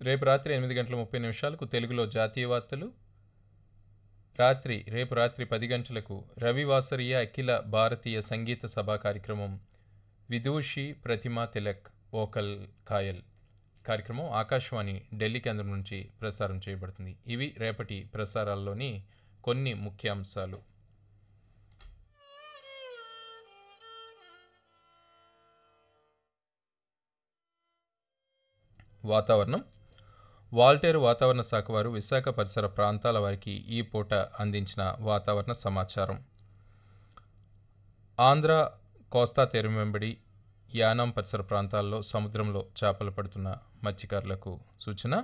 రేపు రాత్రి ఎనిమిది గంటల ముప్పై నిమిషాలకు తెలుగులో జాతీయ వార్తలు రాత్రి రేపు రాత్రి పది గంటలకు రవివాసరీయ అఖిల భారతీయ సంగీత సభా కార్యక్రమం విదూషి ప్రతిమా తిలక్ ఓకల్ కాయల్ కార్యక్రమం ఆకాశవాణి ఢిల్లీ కేంద్రం నుంచి ప్రసారం చేయబడుతుంది ఇవి రేపటి ప్రసారాల్లోని కొన్ని ముఖ్యాంశాలు వాతావరణం వాల్టేరు వాతావరణ శాఖ వారు విశాఖ పరిసర ప్రాంతాల వారికి ఈ పూట అందించిన వాతావరణ సమాచారం ఆంధ్ర కోస్తా తీరం వెంబడి యానాం పరిసర ప్రాంతాల్లో సముద్రంలో చేపలు పడుతున్న మత్స్యకారులకు సూచన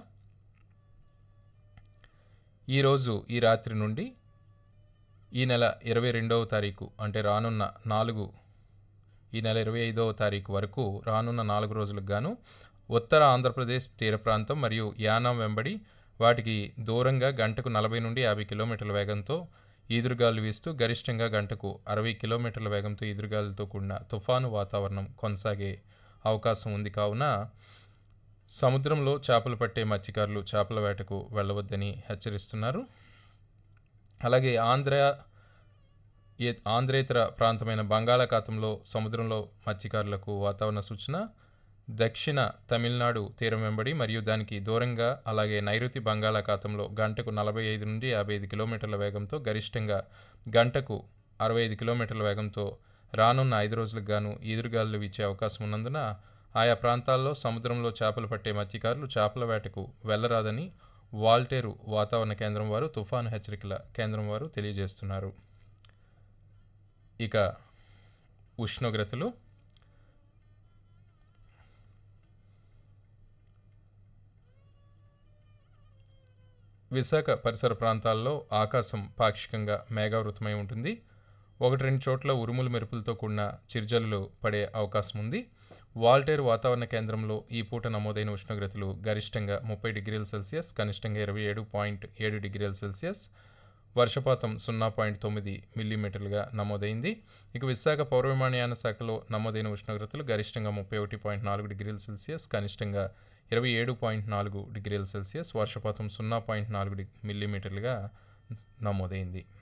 ఈరోజు ఈ రాత్రి నుండి ఈ నెల ఇరవై రెండవ తారీఖు అంటే రానున్న నాలుగు ఈ నెల ఇరవై ఐదవ తారీఖు వరకు రానున్న నాలుగు రోజులకు గాను ఉత్తర ఆంధ్రప్రదేశ్ తీర ప్రాంతం మరియు యానాం వెంబడి వాటికి దూరంగా గంటకు నలభై నుండి యాభై కిలోమీటర్ల వేగంతో ఈదురుగాలు వీస్తూ గరిష్టంగా గంటకు అరవై కిలోమీటర్ల వేగంతో ఈదురుగాలులతో కూడిన తుఫాను వాతావరణం కొనసాగే అవకాశం ఉంది కావున సముద్రంలో చేపలు పట్టే మత్స్యకారులు చేపల వేటకు వెళ్ళవద్దని హెచ్చరిస్తున్నారు అలాగే ఆంధ్ర ఏ ఆంధ్రేతర ప్రాంతమైన బంగాళాఖాతంలో సముద్రంలో మత్స్యకారులకు వాతావరణ సూచన దక్షిణ తమిళనాడు తీరం వెంబడి మరియు దానికి దూరంగా అలాగే నైరుతి బంగాళాఖాతంలో గంటకు నలభై ఐదు నుండి యాభై ఐదు కిలోమీటర్ల వేగంతో గరిష్టంగా గంటకు అరవై ఐదు కిలోమీటర్ల వేగంతో రానున్న ఐదు రోజులకు గాను ఈదురుగాలులు వీచే అవకాశం ఉన్నందున ఆయా ప్రాంతాల్లో సముద్రంలో చేపలు పట్టే మత్స్యకారులు చేపల వేటకు వెళ్ళరాదని వాల్టేరు వాతావరణ కేంద్రం వారు తుఫాను హెచ్చరికల కేంద్రం వారు తెలియజేస్తున్నారు ఇక ఉష్ణోగ్రతలు విశాఖ పరిసర ప్రాంతాల్లో ఆకాశం పాక్షికంగా మేఘావృతమై ఉంటుంది ఒకటి రెండు చోట్ల ఉరుములు మెరుపులతో కూడిన చిరుజల్లులు పడే అవకాశం ఉంది వాల్టేర్ వాతావరణ కేంద్రంలో ఈ పూట నమోదైన ఉష్ణోగ్రతలు గరిష్టంగా ముప్పై డిగ్రీల సెల్సియస్ కనిష్టంగా ఇరవై ఏడు పాయింట్ ఏడు డిగ్రీల సెల్సియస్ వర్షపాతం సున్నా పాయింట్ తొమ్మిది మిల్లీమీటర్లుగా నమోదైంది ఇక విశాఖ పౌర విమానయాన శాఖలో నమోదైన ఉష్ణోగ్రతలు గరిష్టంగా ముప్పై ఒకటి పాయింట్ నాలుగు డిగ్రీల సెల్సియస్ కనిష్టంగా ఇరవై ఏడు పాయింట్ నాలుగు డిగ్రీల సెల్సియస్ వర్షపాతం సున్నా పాయింట్ నాలుగు మిల్లీమీటర్లుగా నమోదైంది